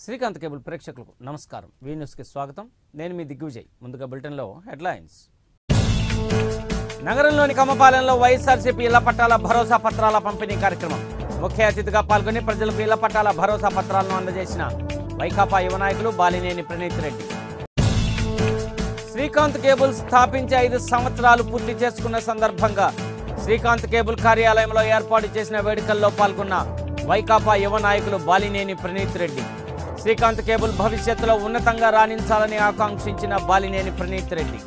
Srikanth cable ప్రేక్షకులకు నమస్కారం we న్యూస్కి స్వాగతం నేను మీ దిగ్విజయ్ ముందుగా బులెటిన్లో హెడ్లైన్స్ నగరంలోని కమ్మపాలెంలో వైఎస్ఆర్సీపీ ఇళ్ల పట్టాల భరోసా పత్రాల పంపిణీ కార్యక్రమం ముఖ్య అతిథిగా పాల్గొని ప్రజలకు ఇళ్ల పట్టాల భరోసా పత్రాలను అందజేసిన వైకాపా యువ నాయకులు బాలినేని ప్రణీత్ రెడ్డి శ్రీకాంత్ కేబుల్ స్థాపించి ఐదు సంవత్సరాలు పూర్తి చేసుకున్న సందర్భంగా శ్రీకాంత్ కేబుల్ కార్యాలయంలో ఏర్పాటు చేసిన వేడుకల్లో పాల్గొన్న వైకాపా యువ నాయకులు బాలినేని ప్రణీత్ రెడ్డి శ్రీకాంత్ కేబుల్ భవిష్యత్తులో ఉన్నతంగా రాణించాలని ఆకాంక్షించిన బాలినేని ప్రణీత్ రెడ్డి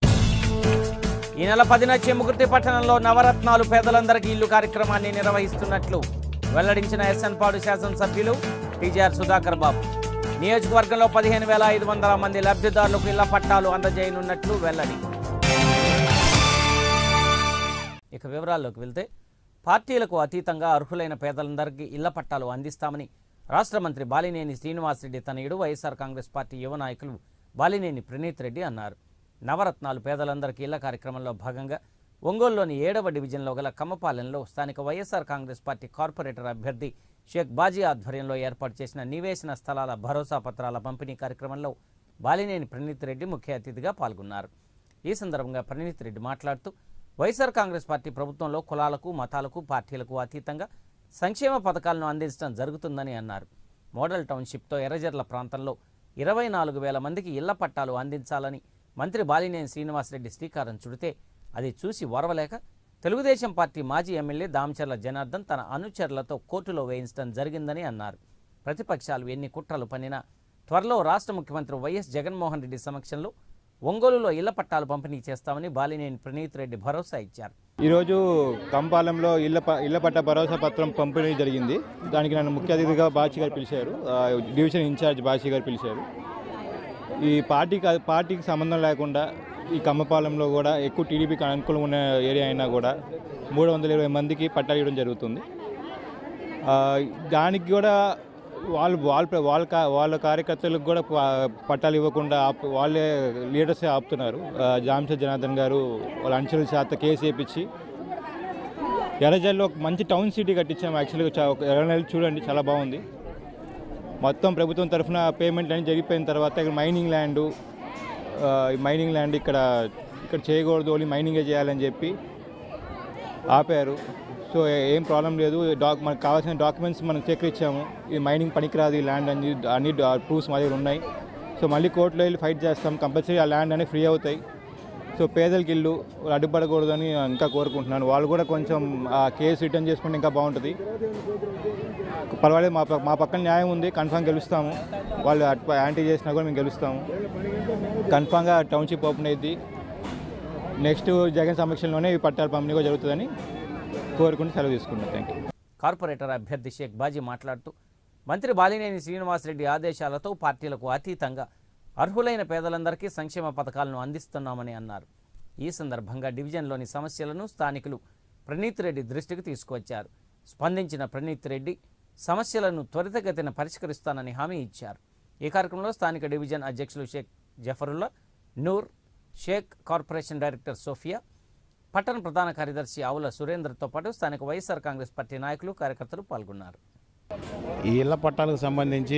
ఈ నెల పదిన చెముకుర్తి పట్టణంలో నవరత్నాలు పేదలందరికీ ఇల్లు కార్యక్రమాన్ని నిర్వహిస్తున్నట్లు వెల్లడించిన ఎస్ఎన్ పాడు శాసనసభ్యులు టీజీఆర్ సుధాకర్ బాబు నియోజకవర్గంలో పదిహేను వేల ఐదు వందల మంది లబ్ధిదారులకు ఇళ్ల పట్టాలు అందజేయనున్నట్లు వెల్లడి ఇక వివరాల్లోకి వెళ్తే పార్టీలకు అతీతంగా అర్హులైన పేదలందరికీ ఇళ్ల పట్టాలు అందిస్తామని రాష్ట్ర మంత్రి బాలినేని శ్రీనివాసరెడ్డి తనయుడు వైఎస్ఆర్ కాంగ్రెస్ పార్టీ యువ నాయకులు బాలినేని ప్రణీత్ రెడ్డి అన్నారు నవరత్నాలు పేదలందరికీ ఇళ్ల కార్యక్రమంలో భాగంగా ఒంగోలులోని ఏడవ డివిజన్లో గల కమ్మపాలెంలో స్థానిక వైఎస్ఆర్ కాంగ్రెస్ పార్టీ కార్పొరేటర్ అభ్యర్థి షేక్ బాజీ ఆధ్వర్యంలో ఏర్పాటు చేసిన నివేశన స్థలాల భరోసా పత్రాల పంపిణీ కార్యక్రమంలో బాలినేని ప్రణీత్ రెడ్డి ముఖ్య అతిథిగా పాల్గొన్నారు ఈ సందర్భంగా ప్రణీత్ రెడ్డి మాట్లాడుతూ వైఎస్ఆర్ కాంగ్రెస్ పార్టీ ప్రభుత్వంలో కులాలకు మతాలకు పార్టీలకు అతీతంగా సంక్షేమ పథకాలను అందించడం జరుగుతుందని అన్నారు మోడల్ టౌన్షిప్తో ఎర్రజర్ల ప్రాంతంలో ఇరవై నాలుగు వేల మందికి ఇళ్ల పట్టాలు అందించాలని మంత్రి బాలినేని శ్రీనివాసరెడ్డి శ్రీకారం చుడితే అది చూసి ఓర్వలేక తెలుగుదేశం పార్టీ మాజీ ఎమ్మెల్యే దామచర్ల జనార్దన్ తన అనుచరులతో కోర్టులో వేయించడం జరిగిందని అన్నారు ప్రతిపక్షాలు ఎన్ని కుట్రలు పన్నినా త్వరలో రాష్ట్ర ముఖ్యమంత్రి వైఎస్ జగన్మోహన్ రెడ్డి సమక్షంలో ఒంగోలులో ఇళ్ల పట్టాలు పంపిణీ చేస్తామని బాలినేని ప్రణీత్ రెడ్డి భరోసా ఇచ్చారు ఈరోజు కంపాలెంలో ఇళ్ల ప ఇళ్ల పట్ట భరోసా పత్రం పంపిణీ జరిగింది దానికి నన్ను ముఖ్య అతిథిగా బాచి గారు పిలిచారు ఆ, డివిజన్ ఇన్ఛార్జ్ బాచి గారు పిలిచారు ఈ పార్టీకి పార్టీకి సంబంధం లేకుండా ఈ కమ్మపాలెంలో కూడా ఎక్కువ టీడీపీకి అనుకూలం ఉన్న ఏరియా అయినా కూడా మూడు వందల ఇరవై మందికి పట్టాలు ఇవ్వడం జరుగుతుంది ఆ, దానికి కూడా వాళ్ళు వాళ్ళ వాళ్ళ కా- వాళ్ళ కార్యకర్తలకు కూడా ప- పట్టాలు ఇవ్వకుండా ఆపు వాళ్ళే లీడర్సే ఆపుతున్నారు ఆ, జాంస జనార్దన్ గారు వాళ్ళ అంచెల శాత కేసు వేయించి ఎర్రజల్లో ఒక మంచి టౌన్ సిటీ కట్టించాము యాక్చువల్గా చా- ఒక ఎర్ర నెలలు చూడండి చాలా బాగుంది మొత్తం ప్రభుత్వం తరఫున పేమెంట్ అని జరిగిపోయిన తర్వాత ఇక్కడ మైనింగ్ ల్యాండ్ ఈ మైనింగ్ ల్యాండ్ ఇక్కడ ఇక్కడ చేయకూడదు ఓన్లీ మైనింగే చేయాలని చెప్పి ఆపారు సో ఏ- ఏం ప్రాబ్లం లేదు డాక్ మనకు కావాల్సిన డాక్యుమెంట్స్ మనం సేకరించాము ఈ మైనింగ్ పనికిరాదు ఈ ల్యాండ్ అని అన్ని ప్రూఫ్స్ మా దగ్గర ఉన్నాయి సో మళ్ళీ కోర్టులో వెళ్ళి ఫైట్ చేస్తాం కంపల్సరీ ఆ ల్యాండ్ అనేది ఫ్రీ అవుతాయి సో పేదలకి ఇల్లు వాళ్ళు అడ్డుపడకూడదని ఇంకా కోరుకుంటున్నాను వాళ్ళు కూడా కొంచెం ఆ కేసు రిటర్న్ చేసుకుంటే ఇంకా బాగుంటుంది పర్వాలేదు మా ప- మా పక్కన న్యాయం ఉంది కన్ఫామ్ గెలుస్తాము వాళ్ళు అటు యాంటీ చేసినా కూడా మేము గెలుస్తాము కన్ఫామ్గా టౌన్షిప్ ఓపెన్ అయ్యింది నెక్స్ట్ జగన్ సమక్షంలోనే ఈ పట్టాల పంపిణీ కూడా జరుగుతుందని కోరుకుంటూ సెలవు తీసుకుంటాను థ్యాంక్ యూ కార్పొరేటర్ అభ్యర్థి షేక్ బాజీ మాట్లాడుతూ మంత్రి బాలినేని శ్రీనివాసరెడ్డి ఆదేశాలతో పార్టీలకు అతీతంగా అర్హులైన పేదలందరికీ సంక్షేమ పథకాలను అందిస్తున్నామని అన్నారు ఈ సందర్భంగా డివిజన్లోని సమస్యలను స్థానికులు ప్రణీత్ రెడ్డి దృష్టికి తీసుకువచ్చారు స్పందించిన ప్రణీత్ రెడ్డి సమస్యలను త్వరితగతిన పరిష్కరిస్తానని హామీ ఇచ్చారు ఈ కార్యక్రమంలో స్థానిక డివిజన్ అధ్యక్షులు షేక్ జఫరుల్లా నూర్ షేక్ కార్పొరేషన్ డైరెక్టర్ సోఫియా పట్టణ ప్రధాన కార్యదర్శి ఆవుల సురేందర్తో పాటు స్థానిక వైఎస్ఆర్ కాంగ్రెస్ పార్టీ నాయకులు కార్యకర్తలు పాల్గొన్నారు ఈ ఇళ్ల పట్టాలకు సంబంధించి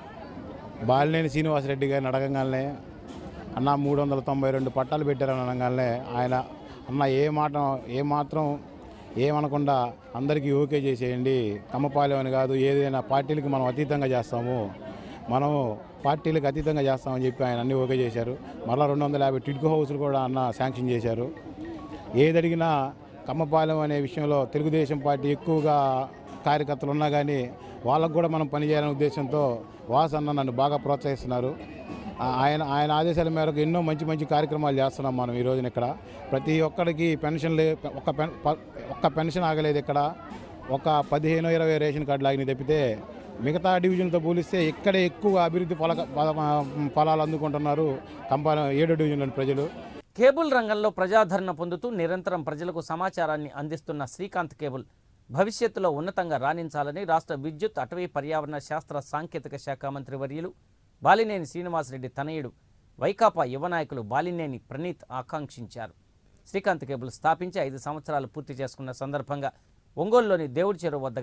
బాలినేని శ్రీనివాసరెడ్డి గారిని అడగంగానే అన్న మూడు వందల తొంభై రెండు పట్టాలు పెట్టారని అనగానే ఆయన అన్న ఏ మాట ఏ మాత్రం ఏమనకుండా అందరికీ ఓకే చేసేయండి కమ్మపాలెం అని కాదు ఏదైనా పార్టీలకి మనం అతీతంగా చేస్తాము మనం పార్టీలకు అతీతంగా చేస్తామని చెప్పి ఆయన అన్నీ ఓకే చేశారు మరలా రెండు వందల యాభై టిడ్కో హౌసులు కూడా అన్న శాంక్షన్ చేశారు ఏది అడిగినా కమ్మపాలెం అనే విషయంలో తెలుగుదేశం పార్టీ ఎక్కువగా కార్యకర్తలు ఉన్నా కానీ వాళ్ళకు కూడా మనం పనిచేయాలనే ఉద్దేశంతో వాస్ అన్న నన్ను బాగా ప్రోత్సహిస్తున్నారు ఆ- ఆయన ఆయన ఆదేశాల మేరకు ఎన్నో మంచి మంచి కార్యక్రమాలు చేస్తున్నాం మనం ఈ రోజున ఇక్కడ ప్రతి ఒక్కరికి పెన్షన్లు ఒక్క పెన్ ప- ఒక్క పెన్షన్ ఆగలేదు ఇక్కడ ఒక పదిహేను ఇరవై రేషన్ కార్డులు ఆగినాయి తప్పితే మిగతా డివిజన్తో పోలిస్తే ఇక్కడే ఎక్కువ అభివృద్ధి ఫల ఫల- ఫలాలు అందుకుంటున్నారు కంపాల ఏడో డివిజన్లోని ప్రజలు కేబుల్ రంగంలో ప్రజాదరణ పొందుతూ నిరంతరం ప్రజలకు సమాచారాన్ని అందిస్తున్న శ్రీకాంత్ కేబుల్ భవిష్యత్తులో ఉన్నతంగా రాణించాలని రాష్ట్ర విద్యుత్ అటవీ పర్యావరణ శాస్త్ర సాంకేతిక శాఖ మంత్రి వర్యులు బాలినేని శ్రీనివాసరెడ్డి తనయుడు వైకాపా యువ నాయకులు బాలినేని ప్రణీత్ ఆకాంక్షించారు శ్రీకాంత్ కేబుల్ స్థాపించి ఐదు సంవత్సరాలు పూర్తి చేసుకున్న సందర్భంగా ఒంగోలులోని దేవుడి చెరువు వద్ద గల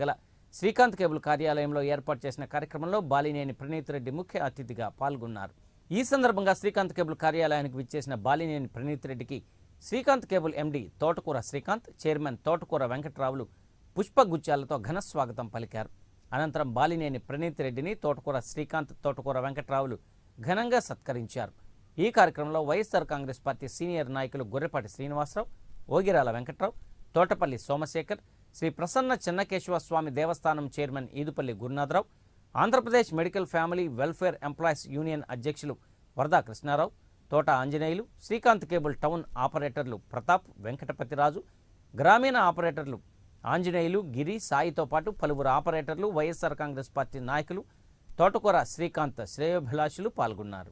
శ్రీకాంత్ కేబుల్ కార్యాలయంలో ఏర్పాటు చేసిన కార్యక్రమంలో బాలినేని ప్రణీత్ రెడ్డి ముఖ్య అతిథిగా పాల్గొన్నారు ఈ సందర్భంగా శ్రీకాంత్ కేబుల్ కార్యాలయానికి విచ్చేసిన బాలినేని ప్రణీత్ రెడ్డికి శ్రీకాంత్ కేబుల్ ఎండి తోటకూర శ్రీకాంత్ చైర్మన్ తోటకూర వెంకట్రావులు పుష్పగుచ్చాలతో ఘన స్వాగతం పలికారు అనంతరం బాలినేని ప్రణీత్ రెడ్డిని తోటకూర శ్రీకాంత్ తోటకూర వెంకట్రావులు ఘనంగా సత్కరించారు ఈ కార్యక్రమంలో వైఎస్ఆర్ కాంగ్రెస్ పార్టీ సీనియర్ నాయకులు Gorrepati Srinivasarao Ogirala Venkatrao Thotapalli Somashekar Shri Prasanna Chennakesava Swamy Devasthanam chairman Edupalli Gurunatharao Andhra Pradesh medical family welfare employees union అధ్యక్షులు వరదా కృష్ణారావు తోట ఆంజనేయులు శ్రీకాంత్ కేబుల్ టౌన్ ఆపరేటర్లు ప్రతాప్ వెంకటపతిరాజు గ్రామీణ ఆపరేటర్లు ఆంజనేయులు గిరి సాయితో పాటు పలువురు ఆపరేటర్లు వైఎస్ఆర్ కాంగ్రెస్ పార్టీ నాయకులు తోటకూర శ్రీకాంత్ శ్రేయోభిలాషులు పాల్గొన్నారు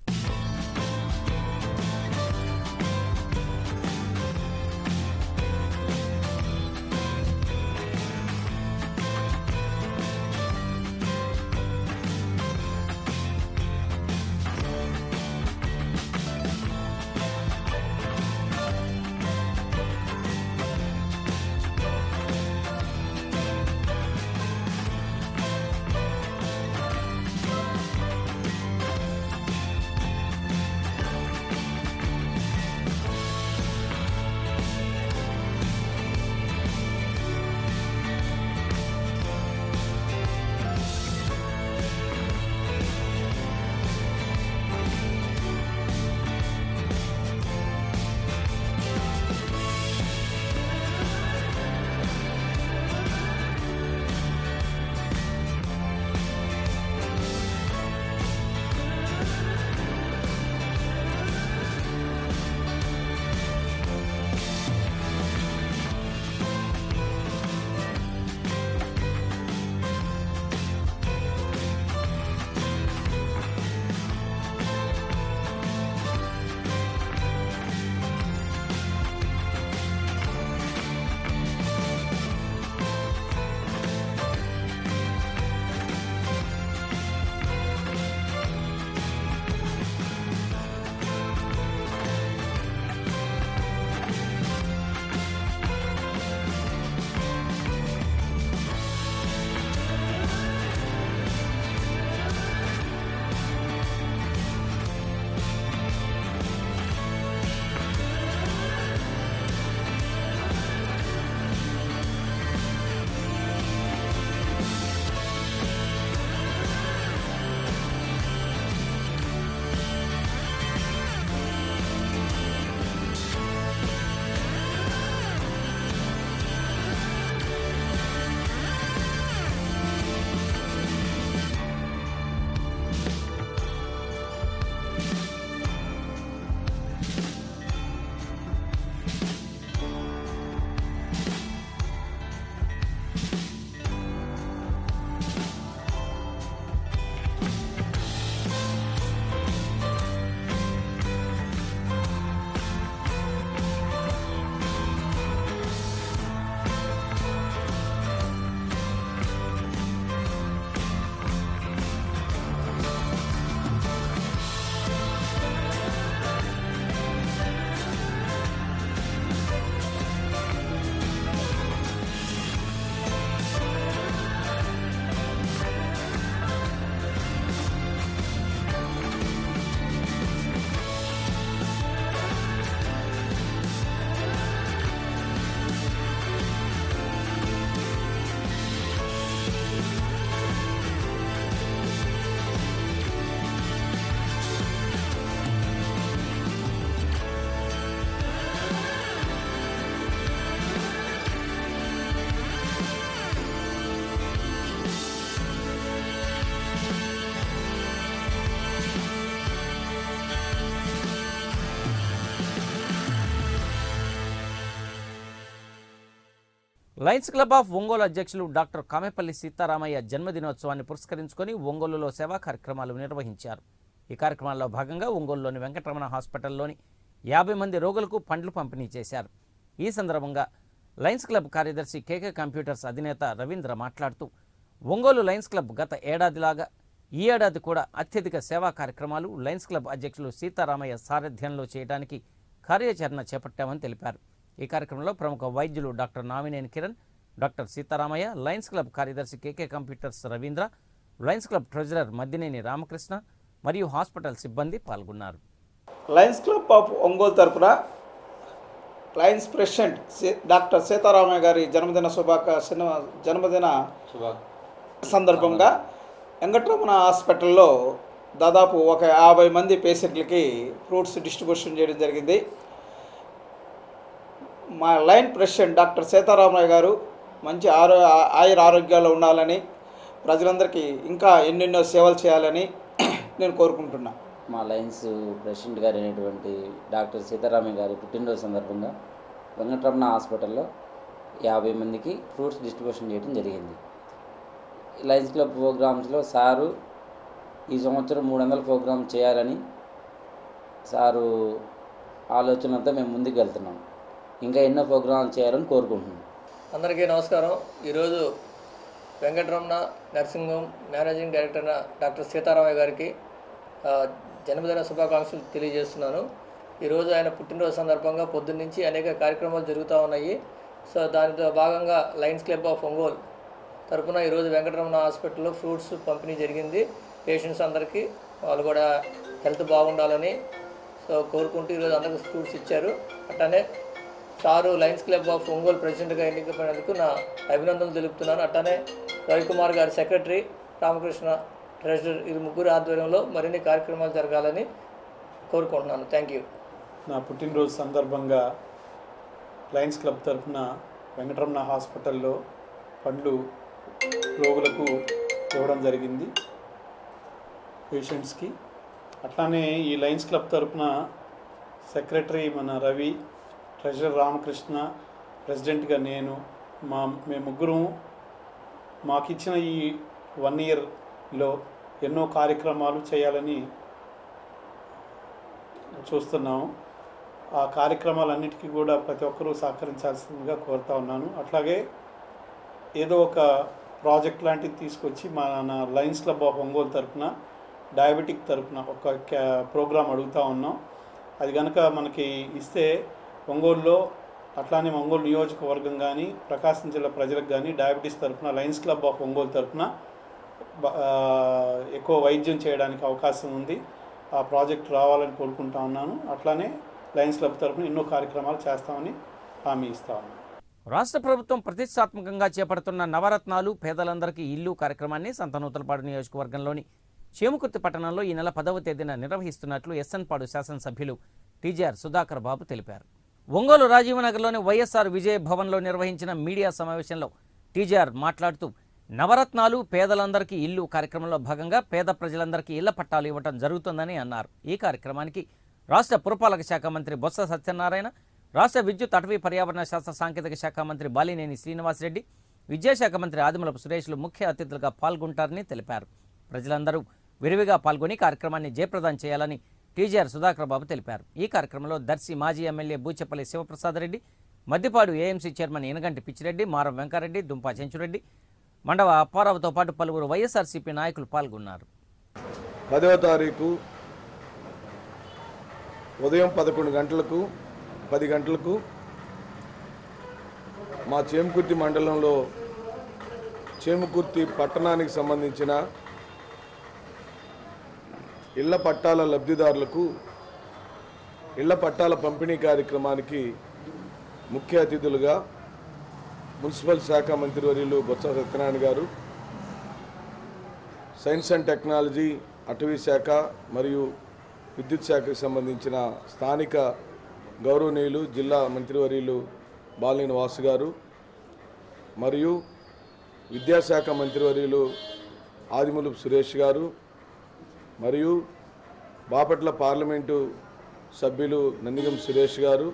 లయన్స్ క్లబ్ ఆఫ్ ఒంగోలు అధ్యక్షులు డాక్టర్ కామెపల్లి సీతారామయ్య జన్మదినోత్సవాన్ని పురస్కరించుకొని ఒంగోలులో సేవా కార్యక్రమాలు నిర్వహించారు ఈ కార్యక్రమాల్లో భాగంగా ఒంగోలులోని వెంకటరమణ హాస్పిటల్లోని యాభై మంది రోగులకు పండ్లు పంపిణీ చేశారు ఈ సందర్భంగా లయన్స్ క్లబ్ కార్యదర్శి కేకే కంప్యూటర్స్ అధినేత రవీంద్ర మాట్లాడుతూ ఒంగోలు లయన్స్ క్లబ్ గత ఏడాదిలాగా ఈ ఏడాది కూడా అత్యధిక సేవా కార్యక్రమాలు లయన్స్ క్లబ్ అధ్యక్షులు సీతారామయ్య సారథ్యంలో చేయడానికి కార్యాచరణ చేపట్టామని తెలిపారు ఈ కార్యక్రమంలో ప్రముఖ వైద్యులు doctor Namineni Kiran doctor Sitaramaiah lions club కార్యదర్శి KK computers Ravindra lions club treasurer Maddineni Ramakrishna మరియు హాస్పిటల్ సిబ్బంది పాల్గొన్నారు లయన్స్ క్లబ్ ఆఫ్ ఒంగోలు తరపున లయన్స్ ప్రెసిడెంట్ సీ- డాక్టర్ సీతారామయ్య గారి జన్మదిన శుభాకాంక్ష జన్మదిన సందర్భంగా వెంకటరమణ హాస్పిటల్లో దాదాపు ఒక యాభై మంది పేషెంట్లకి ఫ్రూట్స్ డిస్ట్రిబ్యూషన్ చేయడం జరిగింది మా లైన్ ప్రెసిడెంట్ డాక్టర్ సీతారామయ్య గారు మంచి ఆరో ఆయుర ఆరోగ్యాలు ఉండాలని ప్రజలందరికీ ఇంకా ఎన్నెన్నో సేవలు చేయాలని నేను కోరుకుంటున్నా మా లయన్స్ ప్రెసిడెంట్ గారు అయినటువంటి డాక్టర్ సీతారామయ్య గారి పుట్టినరోజు సందర్భంగా వెంకటరమణ హాస్పిటల్లో యాభై మందికి ఫ్రూట్స్ డిస్ట్రిబ్యూషన్ చేయడం జరిగింది లయన్స్ క్లబ్ ప్రోగ్రామ్స్లో సారు ఈ సంవత్సరం మూడు వందల ప్రోగ్రామ్ చేయాలని సారు ఆలోచనతో మేము ముందుకు వెళ్తున్నాం ఇంకా ఎన్నో ప్రోగ్రాంలు చేయాలని కోరుకుంటున్నాం అందరికీ నమస్కారం ఈరోజు Venkataramana nursing home managing director doctor Sitaramaiah గారికి ఆ, జన్మదిన శుభాకాంక్షలు తెలియజేస్తున్నాను ఈరోజు ఆయన పుట్టినరోజు సందర్భంగా పొద్దున్నుంచి అనేక కార్యక్రమాలు జరుగుతూ ఉన్నాయి సో దానితో భాగంగా లయన్స్ క్లబ్ ఆఫ్ ఒంగోల్ తరపున ఈరోజు వెంకటరమణ హాస్పిటల్లో ఫ్రూట్స్ పంపిణీ జరిగింది పేషెంట్స్ అందరికీ వాళ్ళు కూడా హెల్త్ బాగుండాలని సో కోరుకుంటూ ఈరోజు అందరికి ఫ్రూట్స్ ఇచ్చారు అట్లానే sir lions club of Ongole ప్రెసిడెంట్గా ఎన్నికైనందుకు నా అభినందనలు తెలుపుతున్నాను అట్లానే రవికుమార్ గారి సెక్రటరీ రామకృష్ణ ట్రెజరర్ ఇది ముగ్గురు ఆధ్వర్యంలో మరిన్ని కార్యక్రమాలు జరగాలని కోరుకుంటున్నాను థ్యాంక్ యూ నా పుట్టినరోజు సందర్భంగా లయన్స్ క్లబ్ తరఫున వెంకటరమణ హాస్పిటల్లో పండ్లు రోగులకు ఇవ్వడం జరిగింది పేషెంట్స్కి అట్లానే ఈ లయన్స్ క్లబ్ తరఫున సెక్రటరీ మన రవి ట్రెజరర్ రామకృష్ణ ప్రెసిడెంట్గా నేను మా మేము ముగ్గురం మాకు ఇచ్చిన ఈ వన్ ఇయర్లో ఎన్నో కార్యక్రమాలు చేయాలని చూస్తున్నాము ఆ కార్యక్రమాలన్నిటికీ కూడా ప్రతి ఒక్కరూ సహకరించాల్సిందిగా కోరుతా ఉన్నాను అట్లాగే ఏదో ఒక ప్రాజెక్ట్ లాంటిది తీసుకొచ్చి మన లయన్స్ క్లబ్ ఆఫ్ ఒంగోలు తరపున డయాబెటిక్ తరపున ఒక క్యా- ప్రోగ్రాం అడుగుతా ఉన్నాం అది కనుక మనకి ఇస్తే ఒంగోలులో అట్లానే ఒంగోలు నియోజకవర్గం కానీ ప్రకాశం జిల్లా ప్రజలకు కానీ డయాబెటీస్ తరపున లయన్స్ క్లబ్ ఆఫ్ ఒంగోలు తరపున బ- ఆ, ఎక్కువ వైద్యం చేయడానికి అవకాశం ఉంది ఆ ప్రాజెక్ట్ రావాలని కోరుకుంటా ఉన్నాను అట్లానే లయన్స్ క్లబ్ తరపున ఎన్నో కార్యక్రమాలు చేస్తామని హామీ ఇస్తా ఉన్నాను రాష్ట్ర ప్రభుత్వం ప్రతిష్టాత్మకంగా చేపడుతున్న నవరత్నాలు పేదలందరికీ ఇల్లు కార్యక్రమాన్ని సంతనూతలపాడు నియోజకవర్గంలోని చేముకుర్తి పట్టణంలో ఈ నెల పదవ తేదీన నిర్వహిస్తున్నట్లు ఎస్ఎన్పాడు శాసనసభ్యులు టీజీఆర్ సుధాకర్ బాబు తెలిపారు ఒంగోలు రాజీవనగర్లోని వైఎస్ఆర్ విజయ భవన్లో నిర్వహించిన మీడియా సమావేశంలో టీజీఆర్ మాట్లాడుతూ నవరత్నాలు పేదలందరికీ ఇల్లు కార్యక్రమంలో భాగంగా పేద ప్రజలందరికీ ఇళ్ల పట్టాలు ఇవ్వడం జరుగుతుందని అన్నారు ఈ కార్యక్రమానికి రాష్ట్ర పురపాలక శాఖ మంత్రి బొత్స సత్యనారాయణ రాష్ట్ర విద్యుత్ అటవీ పర్యావరణ శాస్త్ర సాంకేతిక శాఖ మంత్రి బాలినేని శ్రీనివాసరెడ్డి విద్యాశాఖ మంత్రి ఆదిమలపు సురేష్లు ముఖ్య అతిథులుగా పాల్గొంటారని తెలిపారు ప్రజలందరూ విరివిగా పాల్గొని కార్యక్రమాన్ని జయప్రదం చేయాలని టీజీఆర్ సుధాకర్ బాబు తెలిపారు ఈ కార్యక్రమంలో దర్శి మాజీ MLA Buchepalli Sivaprasad Reddy Maddipadu AMC chairman Inaganti Pitchireddy Maram Venkareddy దుంపా Chenchu Reddy Mandava అప్పారావుతో పాటు పలువురు వైఎస్ఆర్సీపీ నాయకులు పాల్గొన్నారు పదవ తారీఖు ఉదయం పదకొండు గంటలకు పది గంటలకు మా చేమకుర్తి మండలంలో చేమకుర్తి పట్టణానికి సంబంధించిన ఇళ్ల పట్టాల లబ్ధిదారులకు ఇళ్ల పట్టాల పంపిణీ కార్యక్రమానికి ముఖ్య అతిథులుగా మున్సిపల్ శాఖ మంత్రివర్యులు బొత్స సత్యనారాయణ గారు సైన్స్ అండ్ టెక్నాలజీ అటవీ శాఖ మరియు విద్యుత్ శాఖకు సంబంధించిన స్థానిక గౌరవనీయులు జిల్లా మంత్రివర్యులు బాలినేని వాసు గారు మరియు విద్యాశాఖ మంత్రివర్యులు ఆదిమూలపు సురేష్ గారు మరియు బాపట్ల పార్లమెంటు సభ్యులు నందిగం సురేష్ గారు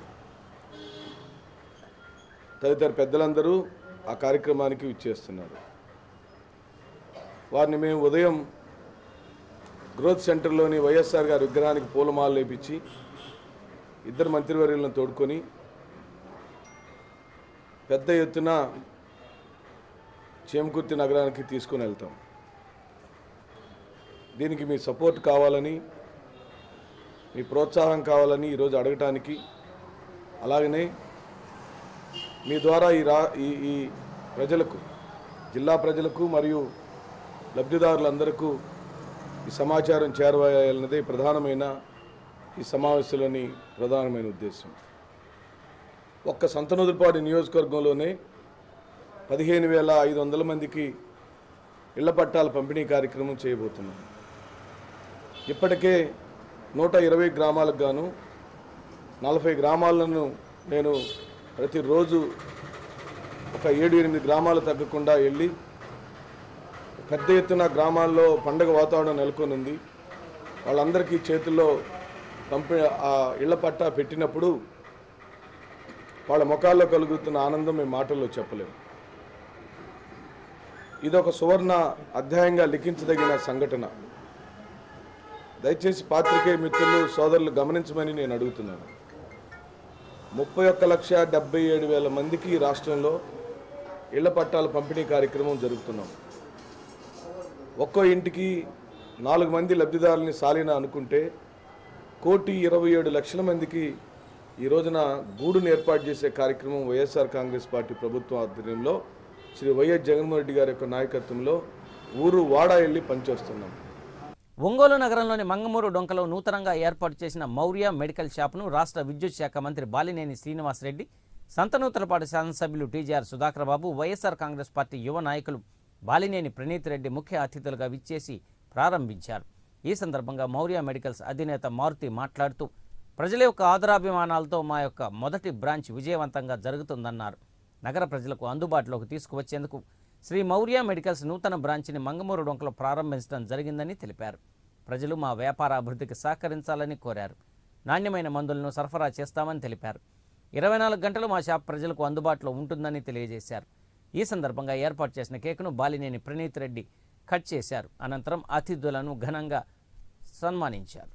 తదితర పెద్దలందరూ ఆ కార్యక్రమానికి విచ్చేస్తున్నారు వారిని మేము ఉదయం గ్రోత్ సెంటర్లోని వైఎస్ఆర్ గారి విగ్రహానికి పూలమాల లేపించి ఇద్దరు మంత్రివర్యులను తోడుకొని పెద్ద ఎత్తున చేమకుర్తి నగరానికి తీసుకుని వెళ్తాం దీనికి మీ సపోర్ట్ కావాలని మీ ప్రోత్సాహం కావాలని ఈరోజు అడగటానికి అలాగనే మీ ద్వారా ఈ రా ఈ ఈ ప్రజలకు జిల్లా ప్రజలకు మరియు లబ్ధిదారులందరకు ఈ సమాచారం చేరవేయాలన్నదే ప్రధానమైన ఈ సమావేశంలోని ప్రధానమైన ఉద్దేశం ఒక్క సంతనూదులపాడు నియోజకవర్గంలోనే పదిహేను వేల ఐదు వందల మందికి ఇళ్ల పట్టాల పంపిణీ కార్యక్రమం చేయబోతున్నాం ఇప్పటికే నూట ఇరవై గ్రామాలకు గాను నలభై గ్రామాలను నేను ప్రతిరోజు ఒక ఏడు ఎనిమిది గ్రామాలు తగ్గకుండా వెళ్ళి పెద్ద ఎత్తున గ్రామాల్లో పండగ వాతావరణం నెలకొని ఉంది వాళ్ళందరికీ చేతుల్లో పంపి ఆ ఇళ్ల పట్టా పెట్టినప్పుడు వాళ్ళ ముఖాల్లో కలుగుతున్న ఆనందం మేము మాటల్లో చెప్పలేము ఇదొక సువర్ణ అధ్యాయంగా లిఖించదగిన సంఘటన దయచేసి పాత్రికేయ మిత్రులు సోదరులు గమనించమని నేను అడుగుతున్నాను ముప్పై ఒక్క లక్ష డెబ్బై ఏడు వేల మందికి ఈ రాష్ట్రంలో ఇళ్ల పట్టాల పంపిణీ కార్యక్రమం జరుగుతున్నాం ఒక్కో ఇంటికి నాలుగు మంది లబ్ధిదారుల్ని సాలిన అనుకుంటే కోటి ఇరవై ఏడు లక్షల మందికి ఈ రోజున గూడును ఏర్పాటు చేసే కార్యక్రమం వైఎస్ఆర్ కాంగ్రెస్ పార్టీ ప్రభుత్వం ఆధ్వర్యంలో శ్రీ వైఎస్ జగన్మోహన్ రెడ్డి గారి యొక్క నాయకత్వంలో ఊరు వాడ వెళ్ళి పనిచేస్తున్నాం ఒంగోలు నగరంలోని మంగమూరు డొంకలో నూతనంగా ఏర్పాటు చేసిన మౌర్య మెడికల్ షాప్ను రాష్ట్ర విద్యుత్ శాఖ మంత్రి బాలినేని శ్రీనివాసరెడ్డి సంతనూతలపాటి శాసనసభ్యులు TGR Sudhakar Babu YSR congress party యువ నాయకులు బాలినేని ప్రణీత్ రెడ్డి ముఖ్య అతిథులుగా విచ్చేసి ప్రారంభించారు ఈ సందర్భంగా మౌర్య మెడికల్స్ అధినేత మారుతి మాట్లాడుతూ ప్రజల యొక్క ఆదరాభిమానాలతో మా యొక్క మొదటి బ్రాంచ్ విజయవంతంగా జరుగుతుందన్నారు నగర ప్రజలకు అందుబాటులోకి తీసుకువచ్చేందుకు శ్రీ మౌర్య మెడికల్స్ నూతన బ్రాంచ్ని మంగమూరు డొంకలో ప్రారంభించడం జరిగిందని తెలిపారు ప్రజలు మా వ్యాపార అభివృద్ధికి సహకరించాలని కోరారు నాణ్యమైన మందులను సరఫరా చేస్తామని తెలిపారు ఇరవై నాలుగు గంటలు మా షాప్ ప్రజలకు అందుబాటులో ఉంటుందని తెలియజేశారు ఈ సందర్భంగా ఏర్పాటు చేసిన కేకును బాలినేని ప్రణీత్ రెడ్డి కట్ చేశారు అనంతరం అతిథులను ఘనంగా సన్మానించారు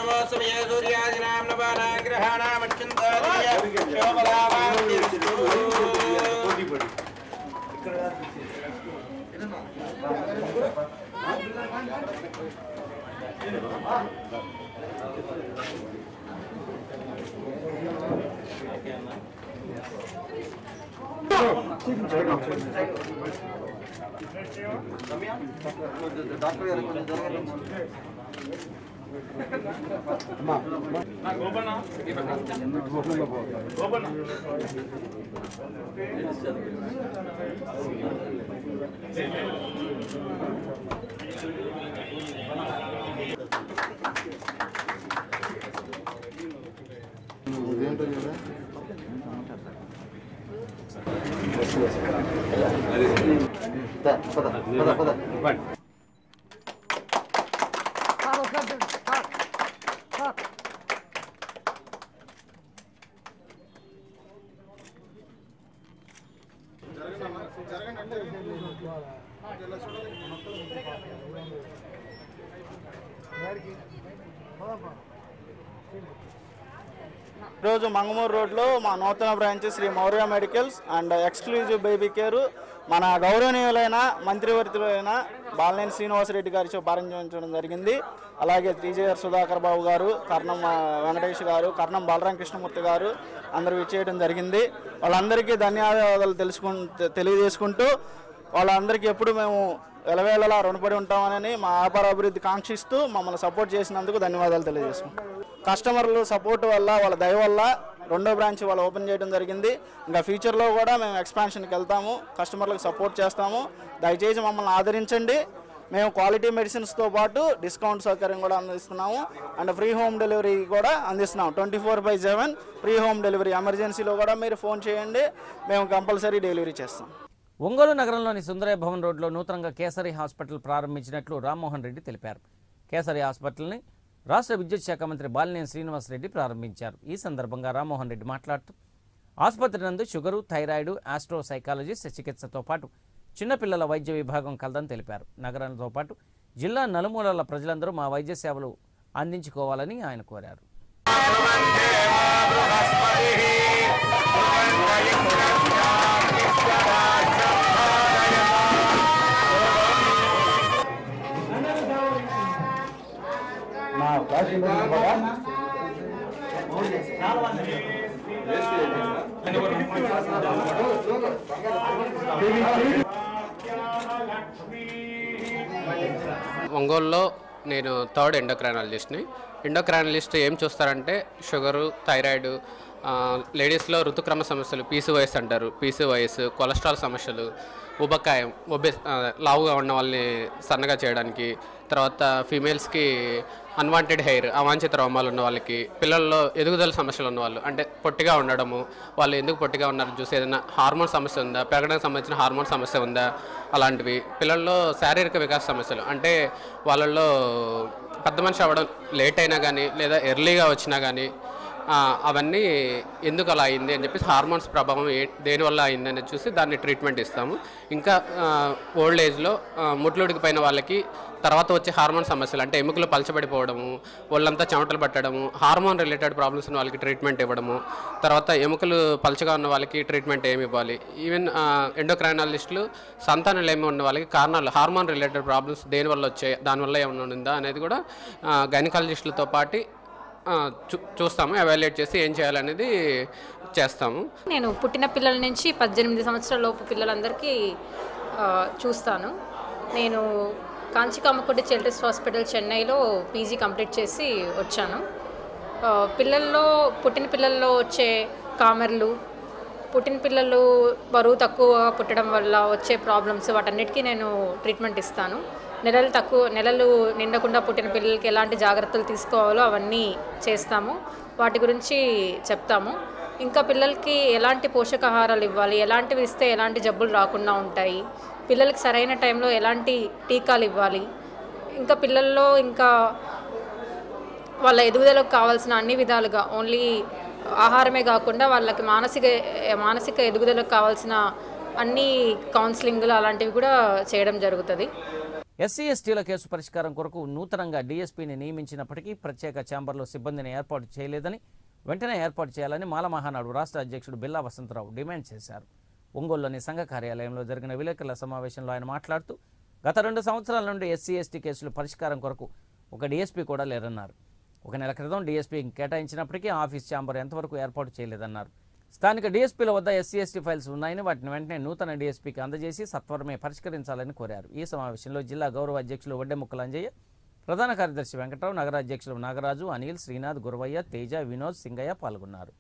ఈరోజు మంగమూరు రోడ్లో మా నూతన branch Sri Maurya medicals and exclusive baby care మన గౌరవనీయులైన మంత్రివర్తులైన బాలినేని శ్రీనివాసరెడ్డి గారితో ప్రారంభించడం జరిగింది అలాగే టీజేఆర్ సుధాకర్ బాబు గారు కర్ణం ఆ, వెంకటేష్ గారు కర్ణం బలరాం కృష్ణమూర్తి గారు అందరూ ఇచ్చేయడం జరిగింది వాళ్ళందరికీ ధన్యవాదాలు తెలుసుకు తెలియజేసుకుంటూ వాళ్ళందరికీ ఎప్పుడు మేము ఎలవేళలా రుణపడి ఉంటామని మా వ్యాపార అభివృద్ధి కాంక్షిస్తూ మమ్మల్ని సపోర్ట్ చేసినందుకు ధన్యవాదాలు తెలియజేసుకుంటాం కస్టమర్లు సపోర్ట్ వల్ల వాళ్ళ దయ వల్ల రెండో బ్రాంచ్ వాళ్ళు ఓపెన్ చేయడం జరిగింది ఇంకా ఫ్యూచర్లో కూడా మేము ఎక్స్పాన్షన్కి వెళ్తాము కస్టమర్లకు సపోర్ట్ చేస్తాము దయచేసి మమ్మల్ని ఆదరించండి మేము క్వాలిటీ మెడిసిన్స్తో పాటు డిస్కౌంట్ సౌకర్యం కూడా అందిస్తున్నాము అండ్ ఫ్రీ హోమ్ డెలివరీ కూడా అందిస్తున్నాము twenty four by seven free home delivery ఎమర్జెన్సీలో కూడా మీరు ఫోన్ చేయండి మేము కంపల్సరీ డెలివరీ చేస్తాం ఒంగోలు నగరంలోని సుందరయ్య భవన్ రోడ్లో నూతనంగా కేసరి హాస్పిటల్ ప్రారంభించినట్లు రామ్మోహన్ రెడ్డి తెలిపారు కేసరి హాస్పిటల్ని రాష్ట్ర విద్యుత్ శాఖ మంత్రి బాలినేని శ్రీనివాసరెడ్డి ప్రారంభించారు ఈ సందర్భంగా రామ్మోహన్ రెడ్డి మాట్లాడుతూ ఆసుపత్రి నందు షుగరు థైరాయిడ్ ఆస్ట్రో సైకాలజిస్ట్ చికిత్సతో పాటు చిన్నపిల్లల వైద్య విభాగం కలదని తెలిపారు నగరంతో పాటు జిల్లా నలుమూలల ప్రజలందరూ మా వైద్య సేవలు అందించుకోవాలని ఆయన కోరారు ఒంగోలులో నేను థర్డ్ ఎండోక్రైనాలజిస్ట్ని ఎండోక్రైనాలజిస్ట్ ఏం చూస్తారంటే షుగరు థైరాయిడ్ ఆ, లేడీస్లో ఋతుక్రమ సమస్యలు పీసీవైఎస్ అంటారు పీసీవైఎస్ కొలెస్ట్రాల్ సమస్యలు ఉబకాయం ఒబె ఆ, లావుగా ఉన్న వాళ్ళని సన్నగా చేయడానికి తర్వాత ఫీమేల్స్కి అన్వాంటెడ్ హెయిర్ అవాంఛిత రోమాలు ఉన్న వాళ్ళకి పిల్లల్లో ఎదుగుదల సమస్యలు ఉన్న వాళ్ళు అంటే పొట్టిగా ఉండడము వాళ్ళు ఎందుకు పొట్టిగా ఉన్నారో చూసి ఏదైనా హార్మోన్ సమస్య ఉందా పెరగడానికి సంబంధించిన హార్మోన్ సమస్య ఉందా అలాంటివి పిల్లల్లో శారీరక వికాస సమస్యలు అంటే వాళ్ళల్లో పెద్ద మనిషి అవ్వడం లేట్ అయినా కానీ లేదా ఎర్లీగా వచ్చినా కానీ ఆ, అవన్నీ ఎందుకు అలా అయింది అని చెప్పేసి హార్మోన్స్ ప్రభావం ఏ దేనివల్ల అయింది అనేది చూసి దాన్ని ట్రీట్మెంట్ ఇస్తాము ఇంకా ఓల్డ్ ఏజ్లో ముట్లుడికి పైన వాళ్ళకి తర్వాత వచ్చే హార్మోన్ సమస్యలు అంటే ఎముకలు పలచబడిపోవడము ఒళ్ళంతా చెమటలు పట్టడము హార్మోన్ రిలేటెడ్ ప్రాబ్లమ్స్ ఉన్న వాళ్ళకి ట్రీట్మెంట్ ఇవ్వడము తర్వాత ఎముకలు పలచగా ఉన్న వాళ్ళకి ట్రీట్మెంట్ ఏమి ఇవ్వాలి ఈవెన్ ఎండోక్రైనాలజిస్టులు సంతానం ఏమి ఉన్న వాళ్ళకి కారణాలు హార్మోన్ రిలేటెడ్ ప్రాబ్లమ్స్ దేనివల్ల వచ్చాయి దానివల్ల ఏమైనా ఉందా అనేది కూడా గైనకాలజిస్టులతో పాటు ఆ, చూ చూస్తాము ఎవాల్యుయేట్ చేసి ఏం చేయాలనేది చేస్తాము నేను పుట్టిన పిల్లల నుంచి పద్దెనిమిది సంవత్సరాల లోపు పిల్లలందరికీ ఆ, చూస్తాను నేను కాంచికామకొండ చిల్డ్రన్స్ హాస్పిటల్ చెన్నైలో పీజీ కంప్లీట్ చేసి వచ్చాను ఆ, పిల్లల్లో పుట్టిన పిల్లల్లో వచ్చే కామెర్లు పుట్టిన పిల్లలు బరువు తక్కువ పుట్టడం వల్ల వచ్చే ప్రాబ్లమ్స్ వాటన్నిటికీ నేను ట్రీట్మెంట్ ఇస్తాను నెలలు తక్కువ నెలలు నిండకుండా పుట్టిన పిల్లలకి ఎలాంటి జాగ్రత్తలు తీసుకోవాలో అవన్నీ చేస్తాము వాటి గురించి చెప్తాము ఇంకా పిల్లలకి ఎలాంటి పోషకాహారాలు ఇవ్వాలి ఎలాంటివి ఇస్తే ఎలాంటి జబ్బులు రాకుండా ఉంటాయి పిల్లలకి సరైన టైంలో ఎలాంటి టీకాలు ఇవ్వాలి ఇంకా పిల్లల్లో ఇంకా వాళ్ళ ఎదుగుదలకు కావాల్సిన అన్ని విధాలుగా ఓన్లీ ఆహారమే కాకుండా వాళ్ళకి మానసిక మానసిక ఎదుగుదలకు కావాల్సిన అన్ని కౌన్సిలింగ్లు అలాంటివి కూడా చేయడం జరుగుతుంది ఎస్సీ ఎస్టీల కేసు పరిష్కారం కొరకు నూతనంగా డీఎస్పీని నియమించినప్పటికీ ప్రత్యేక ఛాంబర్లో సిబ్బందిని ఏర్పాటు చేయలేదని వెంటనే ఏర్పాటు చేయాలని మాల మహానాడు రాష్ట్ర అధ్యక్షుడు బిల్లా వసంతరావు డిమాండ్ చేశారు ఒంగోలులోని సంఘ కార్యాలయంలో జరిగిన విలేకరుల సమావేశంలో ఆయన మాట్లాడుతూ గత రెండు సంవత్సరాల నుండి ఎస్సీ ఎస్టీ కేసుల పరిష్కారం కొరకు ఒక డీఎస్పీ కూడా లేరన్నారు ఒక నెల క్రితం డీఎస్పీకి కేటాయించినప్పటికీ ఆఫీస్ ఛాంబర్ ఎంతవరకు ఏర్పాటు చేయలేదన్నారు స్థానిక డీఎస్పీల వద్ద ఎస్సీ ఎస్టీ ఫైల్స్ ఉన్నాయని వాటిని వెంటనే నూతన డీఎస్పీకి అందజేసి సత్వరమే పరిష్కరించాలని కోరారు ఈ సమావేశంలో జిల్లా గౌరవ అధ్యక్షులు వడ్డెముక్కల అంజయ్య ప్రధాన కార్యదర్శి వెంకట్రావు నగర అధ్యక్షులు నాగరాజు అనిల్ శ్రీనాథ్ గురవయ్య తేజ వినోద్ సింగయ్య పాల్గొన్నారు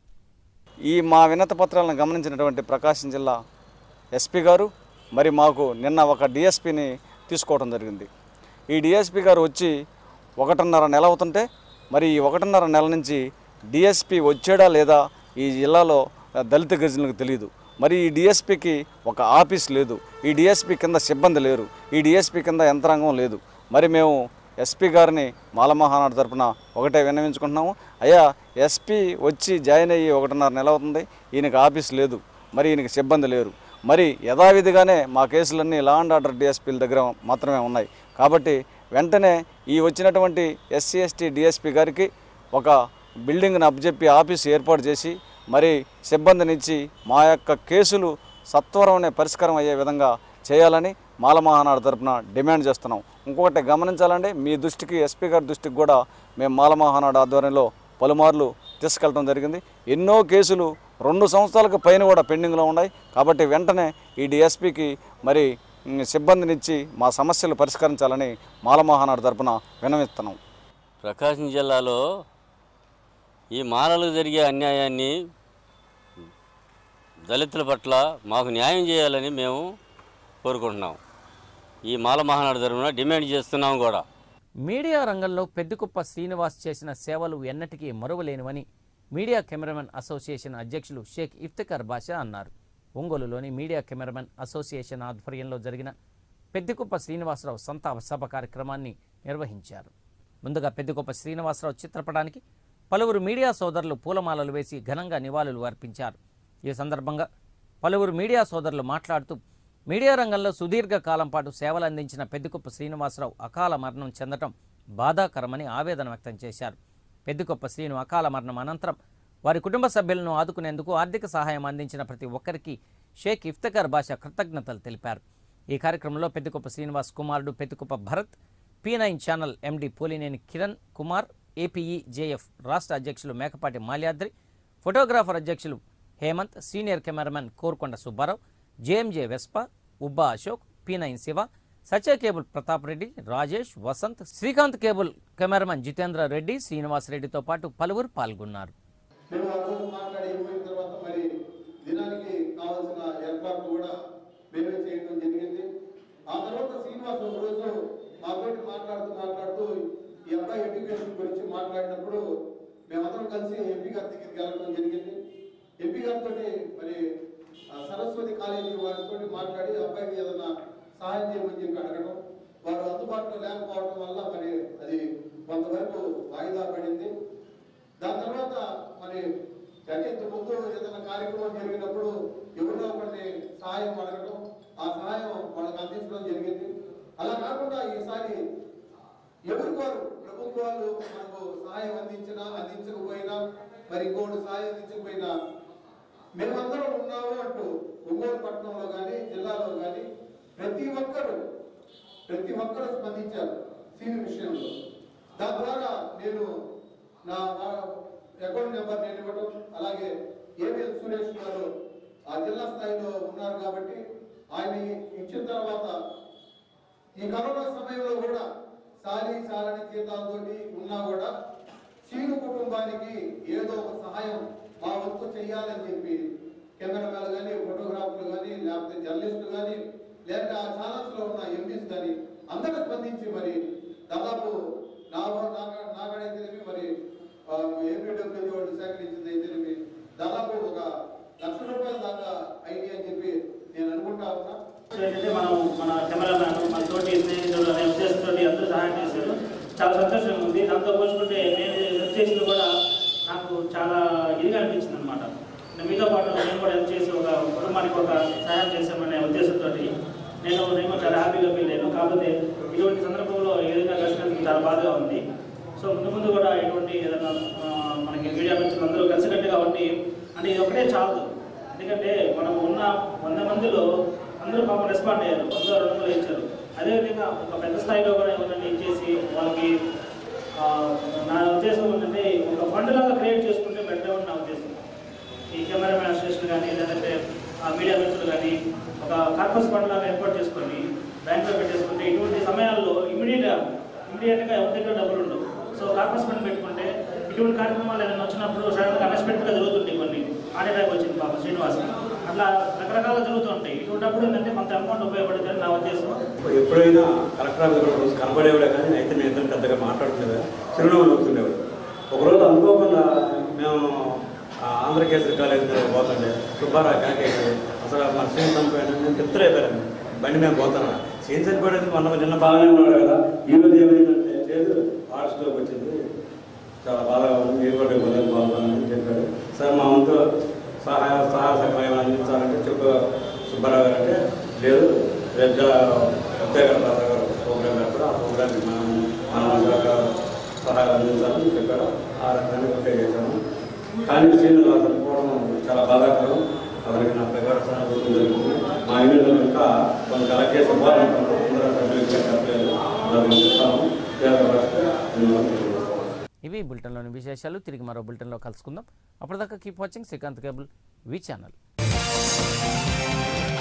ఈ మా వినతి పత్రాలను గమనించినటువంటి ప్రకాశం జిల్లా ఎస్పీ గారు మరి మాకు నిన్న ఒక డిఎస్పీని తీసుకోవడం జరిగింది ఈ డిఎస్పీ గారు వచ్చి ఒకటిన్నర నెల అవుతుంటే మరి ఈ ఒకటిన్నర నెల నుంచి డిఎస్పీ వచ్చాడా లేదా ఈ జిల్లాలో దళిత గిరిజనులకు తెలియదు మరి ఈ డిఎస్పీకి ఒక ఆఫీస్ లేదు ఈ డిఎస్పీ కింద సిబ్బంది లేరు ఈ డిఎస్పీ కింద యంత్రాంగం లేదు మరి మేము ఎస్పీ గారిని మాలమహానాడు తరపున ఒకటే విన్నవించుకుంటున్నాము అయ్యా ఎస్పీ వచ్చి జాయిన్ అయ్యి ఒకటిన్నర నెల అవుతుంది ఈయనకి ఆఫీస్ లేదు మరి ఈయనకి సిబ్బంది లేరు మరి యథావిధిగానే మా కేసులన్నీ లా అండ్ ఆర్డర్ డిఎస్పీల దగ్గర మాత్రమే ఉన్నాయి కాబట్టి వెంటనే ఈ వచ్చినటువంటి ఎస్సీ ఎస్టీ డిఎస్పీ గారికి ఒక బిల్డింగ్ని అప్పచెప్పి ఆఫీస్ ఏర్పాటు చేసి మరి సిబ్బందినిచ్చి మా యొక్క కేసులు సత్వరమే పరిష్కారం అయ్యే విధంగా చేయాలని మాలమహానాడు తరపున డిమాండ్ చేస్తున్నాం ఇంకొకటి గమనించాలండి మీ దృష్టికి ఎస్పీ గారి దృష్టికి కూడా మేము మాలమహానాడు ఆధ్వర్యంలో పలుమార్లు తీసుకెళ్ళడం జరిగింది ఎన్నో కేసులు రెండు సంవత్సరాలకు పైన కూడా పెండింగ్లో ఉన్నాయి కాబట్టి వెంటనే ఈ డిఎస్పీకి మరి ఉమ్, సిబ్బందినిచ్చి మా సమస్యలు పరిష్కరించాలని మాలమహానాడు తరపున వినవిస్తున్నాం ప్రకాశం జిల్లాలో ఈ మాలలకు జరిగే అన్యాయాన్ని దళితుల పట్ల మాకు న్యాయం చేయాలని మేము కోరుకుంటున్నాం ఈ మాల మహానాడు తరఫున డిమాండ్ చేస్తున్నాం కూడా మీడియా రంగంలో పెద్దికుప్ప శ్రీనివాస్ చేసిన సేవలు ఎన్నటికీ మరువలేనివని మీడియా కెమెరామెన్ అసోసియేషన్ అధ్యక్షులు షేక్ ఇఫ్తికర్ బాషా అన్నారు ఒంగోలులోని మీడియా కెమెరామెన్ అసోసియేషన్ ఆధ్వర్యంలో జరిగిన పెద్దికుప్ప శ్రీనివాసరావు సంతాప సభ కార్యక్రమాన్ని నిర్వహించారు ముందుగా పెద్దికుప్ప శ్రీనివాసరావు చిత్రపటానికి పలువురు మీడియా సోదరులు పూలమాలలు వేసి ఘనంగా నివాళులు అర్పించారు ఈ సందర్భంగా పలువురు మీడియా సోదరులు మాట్లాడుతూ మీడియా రంగంలో సుదీర్ఘ కాలం పాటు సేవలు అందించిన పెద్దికుప్ప శ్రీనివాసరావు అకాల మరణం చెందటం బాధాకరమని ఆవేదన వ్యక్తం చేశారు పెద్దికుప్ప శ్రీను అకాల మరణం అనంతరం వారి కుటుంబ సభ్యులను ఆదుకునేందుకు ఆర్థిక సహాయం అందించిన ప్రతి ఒక్కరికి షేక్ ఇఫ్తకర్ భాష కృతజ్ఞతలు తెలిపారు ఈ కార్యక్రమంలో పెద్దికుప్ప శ్రీనివాస్ కుమారుడు Peddikuppa Bharat P nine channel MD Polineni Kiran Kumar APE JF రాష్ట్ర అధ్యక్షులు మేకపాటి మాల్యాద్రి ఫోటోగ్రాఫర్ అధ్యక్షులు Hemanth senior cameraman Korukonda Subbarao JMJ వెస్ప ఉబ్బా Ashok P nine Siva Satya cable Pratap Reddy Rajesh Vasanth Srikanth cable cameraman Jitendra Reddy Srinivas రెడ్డితో పాటు పలువురు పాల్గొన్నారు మేము ఆ రోజు మాట్లాడి అయిపోయిన తర్వాత మరి దినానికి కావాల్సిన ఏర్పాట్లు కూడా మేమే చేయడం జరిగింది ఆ తర్వాత శ్రీనివాస్ ఒక రోజు మాతోటి మాట్లాడుతూ మాట్లాడుతూ ఈ అబ్బాయి ఎడ్యుకేషన్ గురించి మాట్లాడినప్పుడు మేమందరం కలిసి ఎంపీ గారి దగ్గరికి వెళ్ళడం జరిగింది ఎంపీ గారితో మరి ఆ సరస్వతి కాలేజీ వారితో మాట్లాడి అబ్బాయికి ఏదైనా సహాయం చేయమని చెప్పి అడగడం వారు అందుబాటులో లేకపోవడం వల్ల మరి అది కొంతవరకు వాయిదా పడింది దాని తర్వాత మరి అంటే ఇంత ముందు ఏదైనా కార్యక్రమం జరిగినప్పుడు ఎవరిలో ఒకరిని సహాయం అడగడం ఆ సహాయం వాళ్ళకి అందించడం జరిగింది అలా కాకుండా ఈసారి ఎవరికి వారు ప్రభుత్వాలు మనకు సహాయం అందించినా అందించకపోయినా మరి ఇంకోటి సహాయం అందించకపోయినా మేమందరం ఉన్నాము అంటూ ఒంగోలు పట్టణంలో కానీ జిల్లాలో కానీ ప్రతి ఒక్కరు ప్రతి ఒక్కరు స్పందించారు సీని విషయంలో దాని ద్వారా నేను నా అకౌంట్ నెంబర్ నేను ఇవ్వడం అలాగే ఏవిఎల్ సురేష్ గారు ఆ జిల్లా స్థాయిలో ఉన్నారు కాబట్టి ఆయన ఇచ్చిన తర్వాత ఈ కరోనా సమయంలో కూడా సాలి సాలని జీతాలతోటి ఉన్నా కూడా చీను కుటుంబానికి ఏదో ఒక సహాయం మా వంతు చేయాలని చెప్పి కెమెరామెన్లు కానీ ఫోటోగ్రాఫర్లు కానీ లేకపోతే జర్నలిస్టులు కానీ లేకపోతే ఆ ఛానల్స్ లో ఉన్న ఎంపీస్ కానీ అందరూ స్పందించి మరి దాదాపు నా నా- నాకడైతేనేమి మరి ఏపీడబ్ల్యూజీ వాళ్ళు సేకరించింది అయితేనేమి దాదాపు ఒక లక్ష రూపాయల దాకా అయింది అని చెప్పి నేను అనుకుంటా ఉన్నా ఏంటంటే మనం మన కెమెరామ్యాన్ మన తోటి స్నేహితులు అనే ఉద్దేశంతో అందరూ సహాయం చేశారు చాలా సంతోషంగా ఉంది దాంతో పోల్చుకుంటే నేను హెల్ప్ చేసింది కూడా నాకు చాలా ఇదిగా అనిపించింది అనమాట మీతో పాటు నేను కూడా హెల్ప్ చేసి ఒక కుటుంబానికి ఒక సహాయం చేశామనే ఉద్దేశంతో నేను నేను చాలా హ్యాపీగా ఫీల్ అయ్యాను కాకపోతే ఇటువంటి సందర్భంలో ఏ విధంగా కలిసినందుకు చాలా బాధగా ఉంది సో ముందు ముందు కూడా ఇటువంటి ఏదైనా ఆ, మనకి మీడియా మిత్రులు అందరూ కలిసికట్టుగా ఉండి అంటే ఇది ఒకటే చాలదు ఎందుకంటే మనం ఉన్న వంద మందిలో అందరూ పాపం రెస్పాండ్ అయ్యారు వంద రెండు వందలు ఇచ్చారు అదేవిధంగా ఒక పెద్ద స్థాయిలో కూడా ఎవరైనా ఇచ్చేసి వాళ్ళకి ఆ, నా ఉద్దేశం ఏంటంటే ఒక ఫండ్ లాగా క్రియేట్ చేసుకుంటే బెటర్ అని నా ఉద్దేశం ఈ కెమెరామెన్ అసోసియేషన్ కానీ లేదంటే ఆ మీడియా మిత్రులు కానీ ఒక కార్పస్ ఫండ్ లాగా ఏర్పాటు చేసుకొని బ్యాంక్లో పెట్టేసుకుంటే ఇటువంటి సమయాల్లో ఇమీడియట్గా ఇమీడియట్గా ఎవరి దగ్గర డబ్బులు ఉండవు సో కార్పస్ ఫండ్ పెట్టుకుంటే ఇటువంటి కార్యక్రమాలు ఏదైనా వచ్చినప్పుడు సడన్గా అన్ఎక్స్పెక్టెడ్గా జరుగుతుంటాయి కొన్ని హార్ట్ అటాక్ వచ్చింది పాపం శ్రీనివాస్ అట్లా రకరకాల జరుగుతుంటాయి ఇటువంటిప్పుడు ఏంటంటే కొంత అమౌంట్ ఉపయోగపడుతుంది నా ఉద్దేశం ఎప్పుడైనా కలెక్టర్ ఆఫీస్ కూడా రోజు కనబడేవాడే కానీ అయితే నేను ఇద్దరు పెద్దగా మాట్లాడుతుండేవాడు చిరునవ్వు నవ్వుతుండేవాడు ఒకరోజు అనుకోకుండా మేము ఆ ఆంధ్రకేసరి కాలేజ్ పోతుండే సుబ్బారావు కాకేసి అసలు మా సీన్ చనిపోయాడు నేను చెప్తారు అయిపోయాను బండి మేము పోతాను సీన్ చనిపోయేది మొన్న నిన్న బాగానే ఉన్నాడు కదా ఈ రోజు ఏమైందంటే లేదు హార్ట్స్లోకి వచ్చింది చాలా బాధగా ఉంది మీరు కూడా ఇవ్వలేదు బాగుందని చెప్పాడు సార్ మా వంతు సహాయ సహాయ సహాయం అందించాలంటే చెప్పు సుబ్బారావు గారు అంటే లేదు పెద్ద ఉద్యోగ గారు ప్రోగ్రామ్ పెడతారు ఆ ప్రోగ్రామ్కి మనం మనం ఒక సహాయం అందించాలని చెప్పారు ఆ రకంగా ఒకే చేశాము కానీ సీనియర్లు అతను పోవడం చాలా బాధాకరం అతనికి నా ప్రకారం జరుగుతుంది మా ఇంట్లో ఇంకా కొన్ని కలెక్ట్ చేసి పోవాలనుకుంటున్నాం అందరూ సభ్యులు ఇంకా చెప్పలేదు అలాగే చెప్తాము ఉపయోగపడితే ఇవి బులెటిన్లోని విశేషాలు తిరిగి మరో బులెటిన్లో కలుసుకుందాం అప్పటిదాకా keep watching Srikanth cable V channel